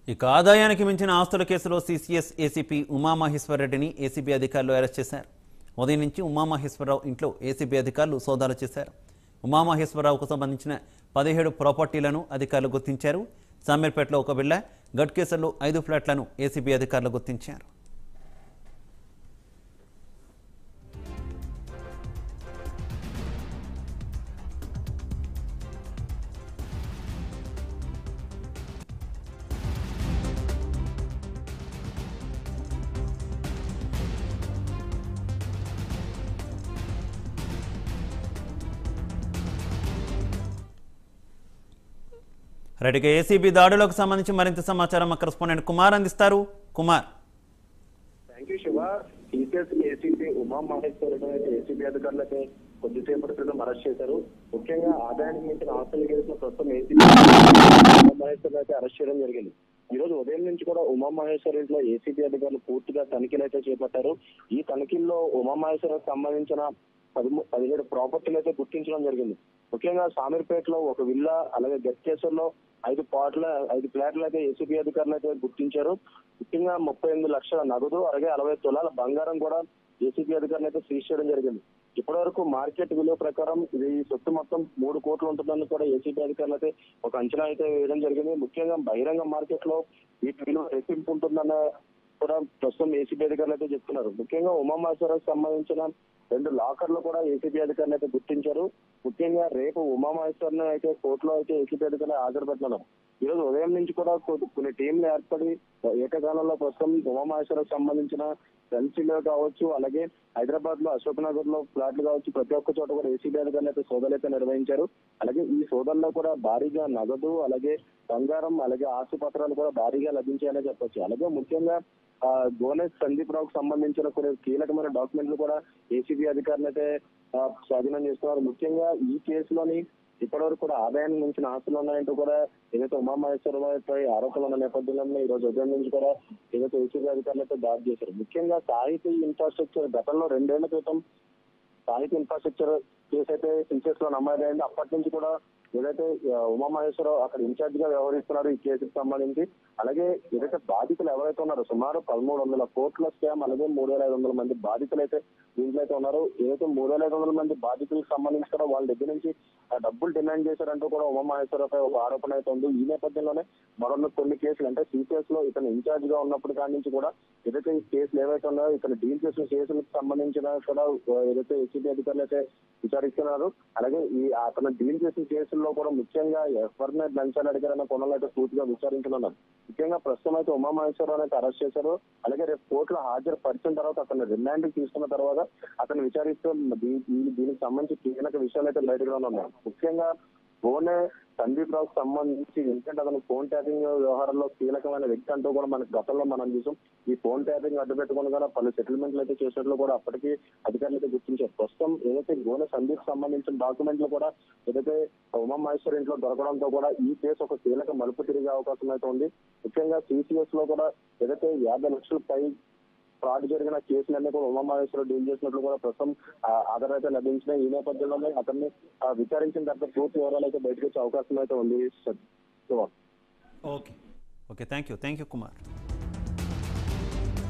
ఇక ఆదాయానికి మించిన ఆస్తుల కేసులో సీసీఎస్ ఏసీపీ ఉమామహేశ్వరరెడ్డిని ఏసీబీ అధికారులు అరెస్ట్ చేశారు ఉదయం నుంచి ఉమామహేశ్వరరావు ఇంట్లో ఏసీబీ అధికారులు సోదాలు చేశారు ఉమామహేశ్వరరావుకు సంబంధించిన పదిహేడు ప్రాపర్టీలను అధికారులు గుర్తించారు సామీర్పేటలో ఒక బిళ్ళ గట్కేసర్లో ఐదు ఫ్లాట్లను ఏసీబీ అధికారులు గుర్తించారు రెడ్డిగా ఏసీబీ దాడులకు సంబంధించి మరింత సమాచారం మా కరెస్పాండెంట్ కుమార్ అందిస్తారు Kumar thank you Shiva teachers ACP Uma మహేశ్వరుడు ఏసీబీ అధికారులైతే కొద్దిసేపటి క్రితం అరెస్ట్ చేశారు ముఖ్యంగా ఆదాయానికి మించిన ఆస్తుల కేసులో ప్రస్తుతం ఏసీబీ ఉమా మహేశ్వర్ అయితే అరెస్ట్ చేయడం జరిగింది ఈ రోజు ఉదయం నుంచి కూడా ఉమా మహేశ్వర్ ఇంట్లో ఏసీబీ అధికారులు పూర్తిగా తనిఖీలు అయితే చేపట్టారు ఈ తనిఖీల్లో ఉమా మహేశ్వరకు సంబంధించిన పదమూ పదిహేడు ప్రాపర్టీలు అయితే గుర్తించడం జరిగింది ముఖ్యంగా సామీర్పేటలో ఒక విల్లా అలాగే గట్కేశ్వర్లో ఐదు పాటల ఐదు ఫ్లాట్లు అయితే ఏసీబీ అధికారులు అయితే గుర్తించారు ముఖ్యంగా ముప్పై ఎనిమిది లక్షల నగదు అలాగే అరవై తులాల బంగారం కూడా ఏసీబీ అధికారులు అయితే సీజ్ చేయడం జరిగింది ఇప్పటి వరకు మార్కెట్ విలువ ప్రకారం ఇది ఈ సొత్తు మొత్తం మూడు కోట్లు ఉంటుందని కూడా ఏసీబీ అధికారులు అయితే ఒక అంచనా అయితే వేయడం జరిగింది ముఖ్యంగా బహిరంగ మార్కెట్ లో వీటి విలువ రెట్టింపు ఉంటుందన్న కూడా ప్రస్తుతం ఏసీబీ అధికారులు అయితే చెప్తున్నారు ముఖ్యంగా ఉమామహేశ్వరకు సంబంధించిన రెండు లాకర్లు కూడా ఏసీబీ అధికారులు అయితే గుర్తించారు ముఖ్యంగా రేపు ఉమామహేశ్వర్ అయితే కోర్టులో అయితే ఏసీబీ అధికారులు హాజరుపెట్టినారు ఈ రోజు ఉదయం నుంచి కూడా కొ- కొన్ని టీంలు ఏర్పడి ఏకకాలంలో ప్రస్తుతం ఉమామహేశ్వరకు సంబంధించిన సెల్సీలో కావచ్చు అలాగే హైదరాబాద్ లో అశోక్ నగర్ లో ఫ్లాట్లు కావచ్చు ప్రతి ఒక్క చోట కూడా ఏసీబీ అధికారులు అయితే సోదాలు అయితే నిర్వహించారు అలాగే ఈ సోదాల్లో కూడా భారీగా నగదు అలాగే బంగారం అలాగే ఆస్తి పత్రాలు కూడా భారీగా లభించాయని చెప్పొచ్చు అలాగే ముఖ్యంగా ఆ గోనెస్ సందీప్ రావుకు సంబంధించిన కొన్ని కీలకమైన డాక్యుమెంట్లు కూడా ఏసీబీ అధికారులు అయితే ఆ, స్వాధీనం చేస్తున్నారు ముఖ్యంగా ఈ కేసులోని ఇప్పటివరకు కూడా ఆదాయానికి మించిన ఆస్తులు ఉన్నాయంటూ కూడా ఏదైతే ఉమామహేశ్వరరావుపై ఆరోపణలు ఉన్న నేపథ్యంలో ఈ రోజు ఉదయం నుంచి కూడా ఏదైతే ఏసీబీ అధికారులు అయితే దాడి చేశారు ముఖ్యంగా సాహితీ ఇన్ఫ్రాస్ట్రక్చర్ గతంలో రెండేళ్ల క్రితం సాహితీ ఇన్ఫ్రాస్ట్రక్చర్ కేసు అయితే సిన్సియస్ లో నమోదైంది అప్పటి నుంచి కూడా ఏదైతే ఆ, ఉమామహేశ్వరరావు అక్కడ ఇన్ఛార్జ్ గా వ్యవహరిస్తున్నారు ఈ కేసుకు సంబంధించి అలాగే ఏదైతే బాధితులు ఎవరైతే ఉన్నారో సుమారు పదమూడు వందల కోట్ల స్కామ్ అలాగే మూడు వేల ఐదు వందల మంది బాధితులు అయితే దీంట్లో అయితే ఉన్నారు ఏదైతే మూడు వేల ఐదు వందల మంది బాధితులకు సంబంధించి కూడా వాళ్ళ దగ్గర నుంచి ఆ డబ్బులు డిమాండ్ చేశారంటూ కూడా ఉమామహేశ్వరరావుపై ఒక ఆరోపణ అయితే ఉంది ఈ నేపథ్యంలోనే మరొక కొన్ని కేసులు అంటే సిపిఎస్ లో ఇతను ఇన్ఛార్జ్ గా ఉన్నప్పటి కాడి నుంచి కూడా ఏదైతే ఈ కేసులు ఏవైతే ఉన్నాయో ఇతను డీల్ చేసిన కేసులకు సంబంధించిన కూడా ఆ, ఏదైతే ఏసీబీ అధికారులు అయితే విచారిస్తున్నారు అలాగే ఈ అతను డీల్ చేసిన కేసుల్లో కూడా ముఖ్యంగా ఎవరిని లంచాలు అడిగారన్న కోణంలో అయితే పూర్తిగా విచారించనున్నారు ముఖ్యంగా ప్రస్తుతం అయితే ఉమామహేశ్వరరావు అయితే అరెస్ట్ చేశారు అలాగే రేపు కోర్టులో హాజరు పరిచిన తర్వాత అతను రిమాండ్ తీసుకున్న తర్వాత అతను విచారిస్తూ దీ- దీ- దీనికి సంబంధించి కీలక విషయాలు అయితే బయటకు రానున్నాయి ముఖ్యంగా ఫోనే సందీప్ రావుకు సంబంధించి ఎందుకంటే అతను ఫోన్ ట్యాపింగ్ వ్యవహారంలో కీలకమైన వ్యక్తి అంటూ కూడా మనకి గతంలో మనం చూసాం ఈ ఫోన్ ట్యాపింగ్ అడ్డు పెట్టుకుని కూడా పలు సెటిల్మెంట్లు అయితే చేసినట్లు కూడా అప్పటికి అధికారులు అయితే గుర్తించారు ప్రస్తుతం ఏదైతే గోనె సందీప్ సంబంధించిన డాక్యుమెంట్లు కూడా ఏదైతే ఉమా మహేశ్వర్ ఇంట్లో దొరకడంతో కూడా ఈ కేసు ఒక కీలక మలుపు తిరిగే అవకాశం అయితే ఉంది ముఖ్యంగా సిసిఎస్ లో కూడా ఏదైతే యాభై లక్షల పై ఫ్రాడ్ జరిగిన కేసులన్నీ కూడా ఉమామహేశ్వరరావు డీల్ చేసినట్లు కూడా ప్రస్తుతం ఆ, ఆధారాలు అయితే లభించినాయి ఈ నేపథ్యంలోనే అతన్ని ఆ, విచారించిన తర్వాత పూర్తి వివరాలు అయితే బయటకు వచ్చే అవకాశం అయితే ఉంది సత్. Shiva. Okay okay thank you thank you Kumar